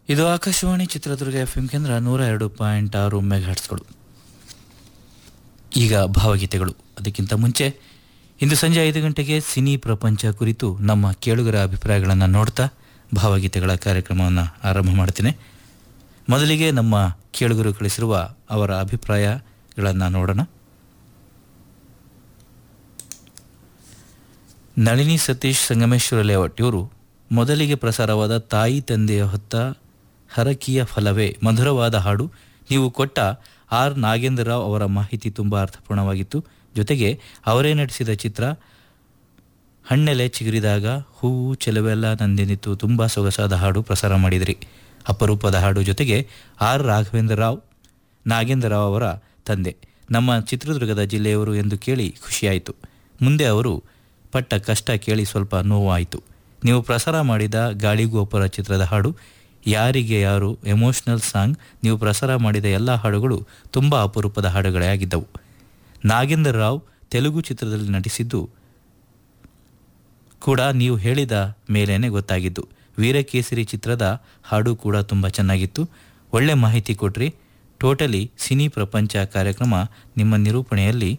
ಇದು Akashvani Chitradurga F M ಕೇಂದ್ರ ನೂರ ಎರಡು ಪಾಯಿಂಟ್ ಆರು ಮೆಗಾಹರ್ಟ್ಸ್ಗಳು ಈಗ ಭಾವಗೀತೆಗಳು ಅದಕ್ಕಿಂತ ಮುಂಚೆ ಇಂದು ಸಂಜೆ ಐದು ಗಂಟೆಗೆ ಸಿನಿ ಪ್ರಪಂಚ ಕುರಿತು ನಮ್ಮ ಕೇಳುಗರ ಅಭಿಪ್ರಾಯಗಳನ್ನು ನೋಡ್ತಾ ಭಾವಗೀತೆಗಳ ಕಾರ್ಯಕ್ರಮವನ್ನು ಆರಂಭ ಮಾಡ್ತೇನೆ ಮೊದಲಿಗೆ ನಮ್ಮ ಕೇಳುಗರು ಕಳಿಸಿರುವ ಅವರ ಅಭಿಪ್ರಾಯಗಳನ್ನು ನೋಡೋಣ ನಳಿನಿ ಸತೀಶ್ ಸಂಗಮೇಶ್ವರ ಲೇಔಟ್ ಇವರು ಮೊದಲಿಗೆ ಪ್ರಸಾರವಾದ ತಾಯಿ ತಂದೆಯ ಹೊತ್ತ ಹರಕಿಯ ಫಲವೇ ಮಧುರವಾದ ಹಾಡು ನೀವು ಕೊಟ್ಟ ಆರ್ ನಾಗೇಂದ್ರರಾವ್ ಅವರ ಮಾಹಿತಿ ತುಂಬ ಅರ್ಥಪೂರ್ಣವಾಗಿತ್ತು ಜೊತೆಗೆ ಅವರೇ ನಟಿಸಿದ ಚಿತ್ರ ಹಣ್ಣೆಲೆ ಚಿಗುರಿದಾಗ ಹೂವು ಚೆಲುವೆಲ್ಲ ನಂದೆನಿತ್ತು ತುಂಬ ಸೊಗಸಾದ ಹಾಡು ಪ್ರಸಾರ ಮಾಡಿದಿರಿ ಅಪರೂಪದ ಹಾಡು ಜೊತೆಗೆ ಆರ್ ರಾಘವೇಂದ್ರ ರಾವ್ ನಾಗೇಂದ್ರ ರಾವ್ ಅವರ ತಂದೆ ನಮ್ಮ ಚಿತ್ರದುರ್ಗದ ಜಿಲ್ಲೆಯವರು ಎಂದು ಕೇಳಿ ಖುಷಿಯಾಯಿತು ಮುಂದೆ ಅವರು ಪಟ್ಟ ಕಷ್ಟ ಕೇಳಿ ಸ್ವಲ್ಪ ನೋವಾಯಿತು ನೀವು ಪ್ರಸಾರ ಮಾಡಿದ ಗಾಳಿಗೋಪುರ ಚಿತ್ರದ ಹಾಡು ಯಾರಿಗೆ ಯಾರು ಎಮೋಷನಲ್ ಸಾಂಗ್ ನೀವು ಪ್ರಸಾರ ಮಾಡಿದ ಎಲ್ಲ ಹಾಡುಗಳು ತುಂಬ ಅಪರೂಪದ ಹಾಡುಗಳೇ ಆಗಿದ್ದವು ನಾಗೇಂದ್ರ ರಾವ್ ತೆಲುಗು ಚಿತ್ರದಲ್ಲಿ ನಟಿಸಿದ್ದು ಕೂಡ ನೀವು ಹೇಳಿದ ಮೇಲೇನೆ ಗೊತ್ತಾಗಿದ್ದು ವೀರಕೇಸರಿ ಚಿತ್ರದ ಹಾಡು ಕೂಡ ತುಂಬ ಚೆನ್ನಾಗಿತ್ತು ಒಳ್ಳೆ ಮಾಹಿತಿ ಕೊಟ್ರಿ ಟೋಟಲಿ ಸಿನಿ ಪ್ರಪಂಚ ಕಾರ್ಯಕ್ರಮ ನಿಮ್ಮ ನಿರೂಪಣೆಯಲ್ಲಿ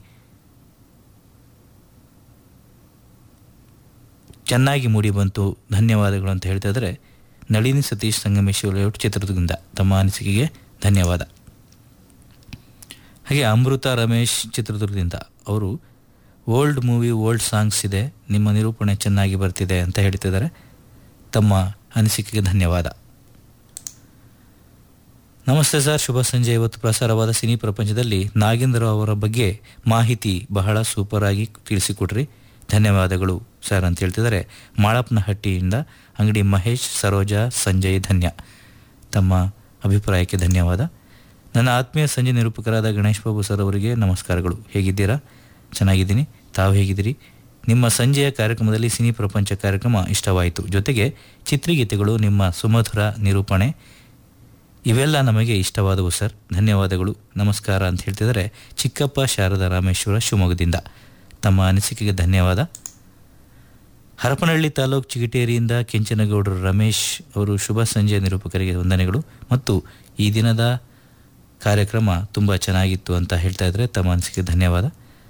ಚೆನ್ನಾಗಿ ಮೂಡಿ ಬಂತು ಧನ್ಯವಾದಗಳು ಅಂತ ಹೇಳ್ತಾ ಇದ್ದಾರೆ ನಳಿನಿ ಸತೀಶ್ ಸಂಗಮೇಶ್ವರ ಲೇಔಟ್ ಚಿತ್ರದುರ್ಗದಿಂದ ತಮ್ಮ ಅನಿಸಿಕೆಗೆ ಧನ್ಯವಾದ ಹಾಗೆ ಅಮೃತ ರಮೇಶ್ ಚಿತ್ರದುರ್ಗದಿಂದ ಅವರು ಓಲ್ಡ್ ಮೂವಿ ಓಲ್ಡ್ ಸಾಂಗ್ಸ್ ಇದೆ ನಿಮ್ಮ ನಿರೂಪಣೆ ಚೆನ್ನಾಗಿ ಬರ್ತಿದೆ ಅಂತ ಹೇಳ್ತಿದ್ದಾರೆ ತಮ್ಮ ಅನಿಸಿಕೆಗೆ ಧನ್ಯವಾದ ನಮಸ್ತೆ ಸರ್ ಶುಭ ಸಂಜೆ ಇವತ್ತು ಪ್ರಸಾರವಾದ ಸಿನಿ ಪ್ರಪಂಚದಲ್ಲಿ ನಾಗೇಂದ್ರ ಅವರ ಬಗ್ಗೆ ಮಾಹಿತಿ ಬಹಳ ಸೂಪರ್ ಆಗಿ ತಿಳಿಸಿಕೊಟ್ರಿ ಧನ್ಯವಾದಗಳು ಸರ್ ಅಂತ ಹೇಳ್ತಿದ್ದಾರೆ ಮಾಳಪ್ಪನಹಟ್ಟಿಯಿಂದ ಅಂಗಡಿ ಮಹೇಶ್ ಸರೋಜಾ ಸಂಜಯ್ ಧನ್ಯ ತಮ್ಮ ಅಭಿಪ್ರಾಯಕ್ಕೆ ಧನ್ಯವಾದ ನನ್ನ ಆತ್ಮೀಯ ಸಂಜೆ ನಿರೂಪಕರಾದ ಗಣೇಶ್ ಬಾಬು ಸರ್ ಅವರಿಗೆ ನಮಸ್ಕಾರಗಳು ಹೇಗಿದ್ದೀರಾ ಚೆನ್ನಾಗಿದ್ದೀನಿ ತಾವು ಹೇಗಿದ್ದೀರಿ ನಿಮ್ಮ ಸಂಜೆಯ ಕಾರ್ಯಕ್ರಮದಲ್ಲಿ ಸಿನಿ ಪ್ರಪಂಚ ಕಾರ್ಯಕ್ರಮ ಇಷ್ಟವಾಯಿತು ಜೊತೆಗೆ ಚಿತ್ರಗೀತೆಗಳು ನಿಮ್ಮ ಸುಮಧುರ ನಿರೂಪಣೆ ಇವೆಲ್ಲ ನಮಗೆ ಇಷ್ಟವಾದವು ಸರ್ ಧನ್ಯವಾದಗಳು ನಮಸ್ಕಾರ ಅಂತ ಹೇಳ್ತಿದ್ದಾರೆ ಚಿಕ್ಕಪ್ಪ ಶಾರದಾ ರಾಮೇಶ್ವರ ಶಿವಮೊಗ್ಗದಿಂದ ತಮ್ಮ ಅನಿಸಿಕೆಗೆ ಧನ್ಯವಾದ ಹರಪನಹಳ್ಳಿ ತಾಲೂಕು ಚಿಗಟೇರಿಯಿಂದ ಕೆಂಚನಗೌಡರು ರಮೇಶ್ ಅವರು ಶುಭ ಸಂಜೆ ನಿರೂಪಕರಿಗೆ ವಂದನೆಗಳು ಮತ್ತು ಈ ದಿನದ ಕಾರ್ಯಕ್ರಮ ತುಂಬ ಚೆನ್ನಾಗಿತ್ತು ಅಂತ ಹೇಳ್ತಾ ಇದ್ದಾರೆ ತಮ್ಮ ಅನಿಸಿಕೆ ಧನ್ಯವಾದ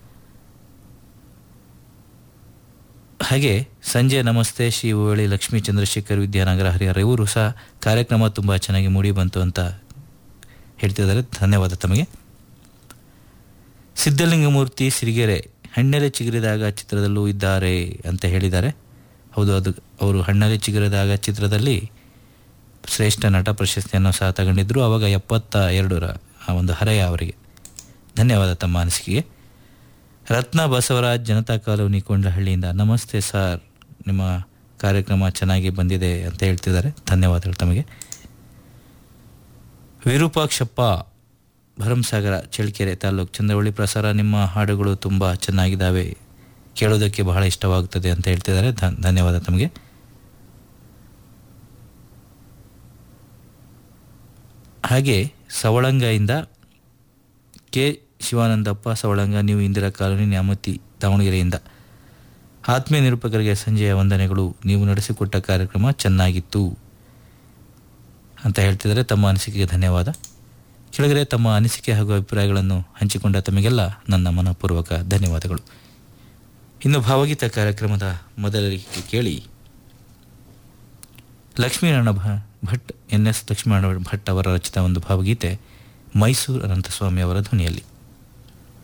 ಹಾಗೆ ಸಂಜೆ ನಮಸ್ತೆ ಶ್ರೀ ಓಳಿ ಲಕ್ಷ್ಮೀ ಚಂದ್ರಶೇಖರ್ ವಿದ್ಯಾನಗರ ಹರಿಹರ ಇವರು ಸಹ ಕಾರ್ಯಕ್ರಮ ತುಂಬ ಚೆನ್ನಾಗಿ ಮೂಡಿ ಬಂತು ಅಂತ ಹೇಳ್ತಿದ್ದಾರೆ ಧನ್ಯವಾದ ತಮಗೆ ಸಿದ್ಧಲಿಂಗಮೂರ್ತಿ ಸಿರಿಗೆರೆ ಹಣ್ಣೆಲೆ ಚಿಗುರಿದಾಗ ಚಿತ್ರದಲ್ಲೂ ಇದ್ದಾರೆ ಅಂತ ಹೇಳಿದ್ದಾರೆ ಹೌದು ಅದು ಅವರು ಹಣ್ಣೆಲೆ ಚಿಗುರಿದಾಗ ಚಿತ್ರದಲ್ಲಿ ಶ್ರೇಷ್ಠ ನಟ ಪ್ರಶಸ್ತಿಯನ್ನು ಸಹ ತಗೊಂಡಿದ್ದರು ಆವಾಗ ಎಪ್ಪತ್ತ ಎರಡರ ಆ ಒಂದು ಹರೆಯ ಅವರಿಗೆ ಧನ್ಯವಾದ ತಮ್ಮ ಅನಿಸಿಕೆಗೆ ರತ್ನ ಬಸವರಾಜ್ ಜನತಾ ಕಾಲೋನಿ ಕೊಂಡಹಳ್ಳಿಯಿಂದ ನಮಸ್ತೆ ಸರ್ ನಿಮ್ಮ ಕಾರ್ಯಕ್ರಮ ಚೆನ್ನಾಗಿ ಬಂದಿದೆ ಅಂತ ಹೇಳ್ತಿದ್ದಾರೆ ಧನ್ಯವಾದಗಳು ತಮಗೆ ವಿರೂಪಾಕ್ಷಪ್ಪ ಭರಮಸಾಗರ ಚಳ್ಳಕೆರೆ ತಾಲೂಕು ಚಂದ್ರವಳ್ಳಿ ಪ್ರಸಾರ ನಿಮ್ಮ ಹಾಡುಗಳು ತುಂಬ ಚೆನ್ನಾಗಿದ್ದಾವೆ ಕೇಳೋದಕ್ಕೆ ಬಹಳ ಇಷ್ಟವಾಗುತ್ತದೆ ಅಂತ ಹೇಳ್ತಿದ್ದಾರೆ ಧನ್- ಧನ್ಯವಾದ ತಮಗೆ ಹಾಗೆ ಸವಳಂಗದಿಂದ ಕೆ ಶಿವಾನಂದಪ್ಪ ಸವಳಂಗ ನೀವು ಇಂದಿರಾ ಕಾಲೋನಿ ನ್ಯಾಮತಿ ದಾವಣಗೆರೆಯಿಂದ ಆತ್ಮೀಯ ನಿರೂಪಕರಿಗೆ ಸಂಜೆಯ ವಂದನೆಗಳು ನೀವು ನಡೆಸಿಕೊಟ್ಟ ಕಾರ್ಯಕ್ರಮ ಚೆನ್ನಾಗಿತ್ತು ಅಂತ ಹೇಳ್ತಿದ್ದಾರೆ ತಮ್ಮ ಅನಿಸಿಕೆಗೆ ಧನ್ಯವಾದ ಕೆಳಗಡೆ ತಮ್ಮ ಅನಿಸಿಕೆ ಹಾಗೂ ಅಭಿಪ್ರಾಯಗಳನ್ನು ಹಂಚಿಕೊಂಡ ತಮಗೆಲ್ಲ ನನ್ನ ಮನಪೂರ್ವಕ ಧನ್ಯವಾದಗಳು ಇನ್ನು ಭಾವಗೀತ ಕಾರ್ಯಕ್ರಮದ ಮೊದಲಿಗೆ ಕೇಳಿ ಲಕ್ಷ್ಮೀನಾರಾಯಣ ಭ ಭಟ್ ಎನ್ ಎಸ್ ಲಕ್ಷ್ಮೀನಾರಾಯಣ ಭಟ್ ಅವರ ರಚಿತ ಒಂದು ಭಾವಗೀತೆ ಮೈಸೂರು ಅನಂತಸ್ವಾಮಿ ಅವರ ಧ್ವನಿಯಲ್ಲಿ